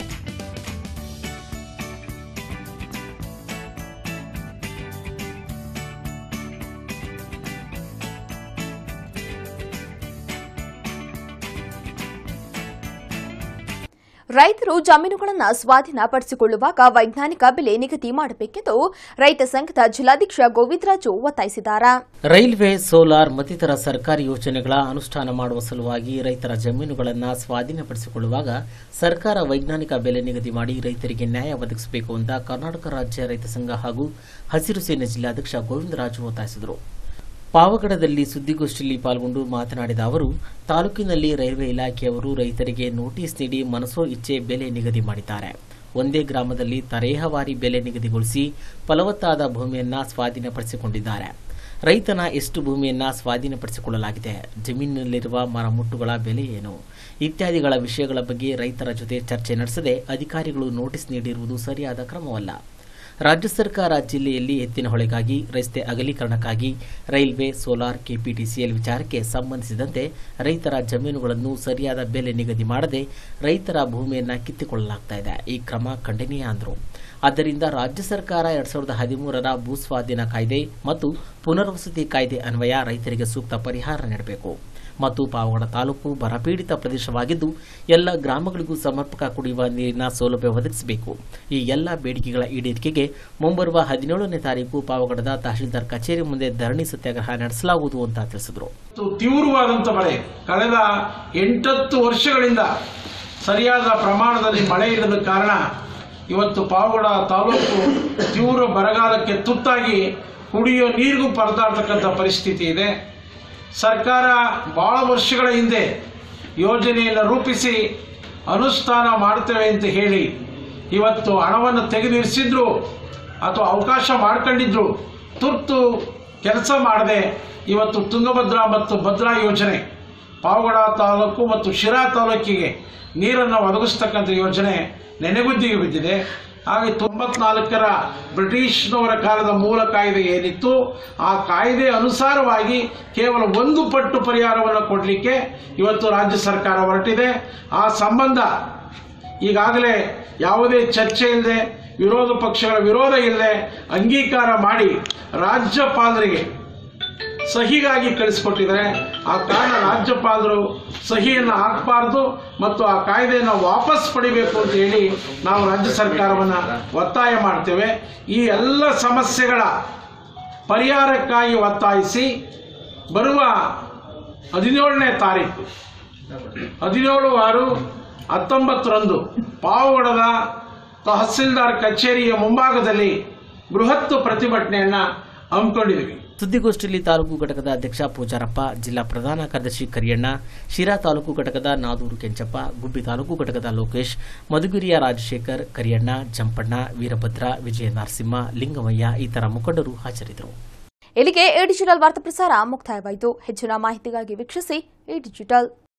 ರೈತರು ಜಮೀನುಗಳನ್ನು ಸ್ವಾಧೀನಪಡಿಸಿಕೊಳ್ಳುವಾಗ ವೈಜ್ಞಾನಿಕ ಬೆಲೆ ನಿಗದಿ ಮಾಡಬೇಕೆಂದು ರೈತ ಸಂಘದ ಜಿಲ್ಲಾಧ್ಯಕ್ಷ ಗೋವಿಂದರಾಜು ಒತ್ತಾಯಿಸಿದ್ದಾರೆ ರೈಲ್ವೆ ಸೋಲಾರ್ ಮತ್ತಿತರ ಸರ್ಕಾರಿ ಯೋಜನೆಗಳ ಅನುಷ್ಠಾನ ಮಾಡುವ ಸಲುವಾಗಿ ರೈತರ ಜಮೀನುಗಳನ್ನು ಸ್ವಾಧೀನಪಡಿಸಿಕೊಳ್ಳುವಾಗ ಸರ್ಕಾರ ವೈಜ್ಞಾನಿಕ ಬೆಲೆ ನಿಗದಿ ಮಾಡಿ ರೈತರಿಗೆ ನ್ಯಾಯ ಒದಗಿಸಬೇಕು ಅಂತ ಕರ್ನಾಟಕ ರಾಜ್ಯ ರೈತ ಸಂಘ ಹಾಗೂ ಹಸಿರು ಸೇನೆ ಜಿಲ್ಲಾಧ್ಯಕ್ಷ ಗೋವಿಂದರಾಜು ಒತ್ತಾಯಿಸಿದರು ಪಾವಗಡದಲ್ಲಿ ಸುದ್ದಿಗೋಷ್ಠಿಯಲ್ಲಿ ಪಾಲ್ಗೊಂಡು ಮಾತನಾಡಿದ ಅವರು ತಾಲೂಕಿನಲ್ಲಿ ರೈಲ್ವೆ ಇಲಾಖೆಯವರು ರೈತರಿಗೆ ನೋಟಿಸ್ ನೀಡಿ ಮನಸೋ ಇಚ್ಛೆ ಬೆಲೆ ನಿಗದಿ ಮಾಡಿದ್ದಾರೆ ಒಂದೇ ಗ್ರಾಮದಲ್ಲಿ ತರೇಹವಾರಿ ಬೆಲೆ ನಿಗದಿಗೊಳಿಸಿ ಫಲವತ್ತಾದ ಭೂಮಿಯನ್ನ ಸ್ವಾಧೀನಪಡಿಸಿಕೊಂಡಿದ್ದಾರೆ ರೈತನ ಎಷ್ಟು ಭೂಮಿಯನ್ನ ಸ್ವಾಧೀನಪಡಿಸಿಕೊಳ್ಳಲಾಗಿದೆ ಜಮೀನಿನಲ್ಲಿರುವ ಮರಮುಟ್ಟುಗಳ ಬೆಲೆ ಏನು ಇತ್ಯಾದಿಗಳ ವಿಷಯಗಳ ಬಗ್ಗೆ ರೈತರ ಜೊತೆ ಚರ್ಚೆ ನಡೆಸದೆ ಅಧಿಕಾರಿಗಳು ನೋಟಿಸ್ ನೀಡಿರುವುದು ಸರಿಯಾದ ಕ್ರಮವಲ್ಲ ರಾಜ್ಯ ಸರ್ಕಾರ ಜಿಲ್ಲೆಯಲ್ಲಿ ಎತ್ತಿನ ಹೊಳೆಗಾಗಿ ರಸ್ತೆ ಅಗಲೀಕರಣಕ್ಕಾಗಿ ರೈಲ್ವೆ ಸೋಲಾರ್ ಕೆಪಿಟಿಸಿಎಲ್ ವಿಚಾರಕ್ಕೆ ಸಂಬಂಧಿಸಿದಂತೆ ರೈತರ ಜಮೀನುಗಳನ್ನು ಸರಿಯಾದ ಬೆಲೆ ನಿಗದಿ ಮಾಡದೆ ರೈತರ ಭೂಮಿಯನ್ನ ಕಿತ್ತುಕೊಳ್ಳಲಾಗ್ತಾ ಇದೆ ಈ ಕ್ರಮ ಖಂಡನೀಯ ಅಂದರು ಆದ್ದರಿಂದ ರಾಜ್ಯ ಸರ್ಕಾರ ಎರಡ್ ಸಾವಿರದ ಹದಿಮೂರರ ಭೂಸ್ವಾಧೀನ ಕಾಯ್ದೆ ಮತ್ತು ಪುನರ್ವಸತಿ ಕಾಯ್ದೆ ಅನ್ವಯ ರೈತರಿಗೆ ಸೂಕ್ತ ಪರಿಹಾರ ನೀಡಬೇಕು ಮತ್ತು ಪಾವಗಡ ತಾಲೂಕು ಬರಪೀಡಿತ ಪ್ರದೇಶವಾಗಿದ್ದು ಎಲ್ಲ ಗ್ರಾಮಗಳಿಗೂ ಸಮರ್ಪಕ ಕುಡಿಯುವ ನೀರಿನ ಸೌಲಭ್ಯ ಒದಗಿಸಬೇಕು ಈ ಎಲ್ಲ ಬೇಡಿಕೆಗಳ ಈಡೇರಿಕೆಗೆ ಮುಂಬರುವ ಹದಿನೇಳನೇ ತಾರೀಕು ಪಾವಗಡದ ತಹಶೀಲ್ದಾರ್ ಕಚೇರಿ ಮುಂದೆ ಧರಣಿ ಸತ್ಯಾಗ್ರಹ ನಡೆಸಲಾಗುವುದು ಅಂತ ತಿಳಿಸಿದರು ಮತ್ತು ತೀವ್ರವಾದಂಥ ಮಳೆ ಕಳೆದ ಎಂಟತ್ತು ವರ್ಷಗಳಿಂದ ಸರಿಯಾದ ಪ್ರಮಾಣದಲ್ಲಿ ಮಳೆ ಇಲ್ಲದ ಕಾರಣ ಇವತ್ತು ಪಾವಗಡ ತಾಲೂಕು ತೀವ್ರ ಬರಗಾಲಕ್ಕೆ ತುತ್ತಾಗಿ ಕುಡಿಯೋ ನೀರಿಗೂ ಪರದಾಡ್ತಕ್ಕಂಥ ಪರಿಸ್ಥಿತಿ ಇದೆ ಸರ್ಕಾರ ಬಹಳ ವರ್ಷಗಳ ಹಿಂದೆ ಯೋಜನೆಯನ್ನು ರೂಪಿಸಿ ಅನುಷ್ಠಾನ ಮಾಡ್ತೇವೆ ಅಂತ ಹೇಳಿ ಇವತ್ತು ಹಣವನ್ನು ತೆಗೆದಿರಿಸಿದ್ರು ಅಥವಾ ಅವಕಾಶ ಮಾಡ್ಕೊಂಡಿದ್ರು ತುರ್ತು ಕೆಲಸ ಮಾಡದೆ ಇವತ್ತು ತುಂಗಭದ್ರಾ ಮತ್ತು ಭದ್ರಾ ಯೋಜನೆ ಪಾವಗಡ ತಾಲೂಕು ಮತ್ತು ಶಿರಾ ತಾಲೂಕಿಗೆ ನೀರನ್ನು ಒದಗಿಸ್ತಕ್ಕಂಥ ಯೋಜನೆ ನೆನೆಗುದ್ದಿಗೆ ಬಿದ್ದಿದೆ ಹಾಗೆ ತೊಂಬತ್ನಾಲ್ಕರ ಬ್ರಿಟಿಷ್ನವರ ಕಾಲದ ಮೂಲ ಕಾಯ್ದೆ ಏನಿತ್ತು ಆ ಕಾಯ್ದೆ ಅನುಸಾರವಾಗಿ ಕೇವಲ ಒಂದು ಪಟ್ಟು ಪರಿಹಾರವನ್ನು ಕೊಡಲಿಕ್ಕೆ ಇವತ್ತು ರಾಜ್ಯ ಸರ್ಕಾರ ಹೊರಟಿದೆ ಆ ಸಂಬಂಧ ಈಗಾಗಲೇ ಯಾವುದೇ ಚರ್ಚೆ ಇಲ್ಲದೆ ವಿರೋಧ ಪಕ್ಷಗಳ ವಿರೋಧ ಇಲ್ಲದೆ ಅಂಗೀಕಾರ ಮಾಡಿ ರಾಜ್ಯಪಾಲರಿಗೆ ಸಹಿಗಾಗಿ ಕಳಿಸ್ಕೊಟ್ಟಿದ್ದಾರೆ ಆ ಕಾರಣ ರಾಜ್ಯಪಾಲರು ಸಹಿಯನ್ನು ಹಾಕಬಾರ್ದು ಮತ್ತು ಆ ಕಾಯ್ದೆಯನ್ನು ವಾಪಸ್ ಪಡಿಬೇಕು ಅಂತ ಹೇಳಿ ನಾವು ರಾಜ್ಯ ಸರ್ಕಾರವನ್ನು ಒತ್ತಾಯ ಮಾಡ್ತೇವೆ ಈ ಎಲ್ಲ ಸಮಸ್ಯೆಗಳ ಪರಿಹಾರಕ್ಕಾಗಿ ಒತ್ತಾಯಿಸಿ ಬರುವ ಹದಿನೇಳನೇ ತಾರೀಕು ಹದಿನೇಳು ಆರು ಹತ್ತೊಂಬತ್ತರಂದು ಪಾವಗಡದ ತಹಸೀಲ್ದಾರ್ ಕಚೇರಿಯ ಮುಂಭಾಗದಲ್ಲಿ ಬೃಹತ್ ಪ್ರತಿಭಟನೆಯನ್ನು ಹಮ್ಮಿಕೊಂಡಿದ್ದೀವಿ ಸುದ್ದಿಗೋಷ್ಠಿಯಲ್ಲಿ ತಾಲೂಕು ಘಟಕದ ಅಧ್ಯಕ್ಷ ಪೂಜಾರಪ್ಪ ಜಿಲ್ಲಾ ಪ್ರಧಾನ ಕಾರ್ಯದರ್ಶಿ ಕರಿಯಣ್ಣ ಶಿರಾ ತಾಲೂಕು ಘಟಕದ ನಾದೂರು ಕೆಂಚಪ್ಪ ಗುಬ್ಬಿ ತಾಲೂಕು ಘಟಕದ ಲೋಕೇಶ್ ಮಧುಗಿರಿಯ ರಾಜಶೇಖರ್ ಕರಿಯಣ್ಣ ಜಂಪಣ್ಣ ವೀರಭದ್ರ ವಿಜಯ ನರಸಿಂಹ ಲಿಂಗಮಯ್ಯ ಇತರ ಮುಖಂಡರು ಹಾಜರಿದ್ದರು ಇಲ್ಲಿಗೆ ಎ ಡಿಜಿಟಲ್ ವಾರ್ತಾ ಪ್ರಸಾರ ಮುಕ್ತಾಯವಾಯಿತು ಹೆಚ್ಚಿನ ಮಾಹಿತಿಗಾಗಿ ವೀಕ್ಷಿಸಿ ಎ ಡಿಜಿಟಲ್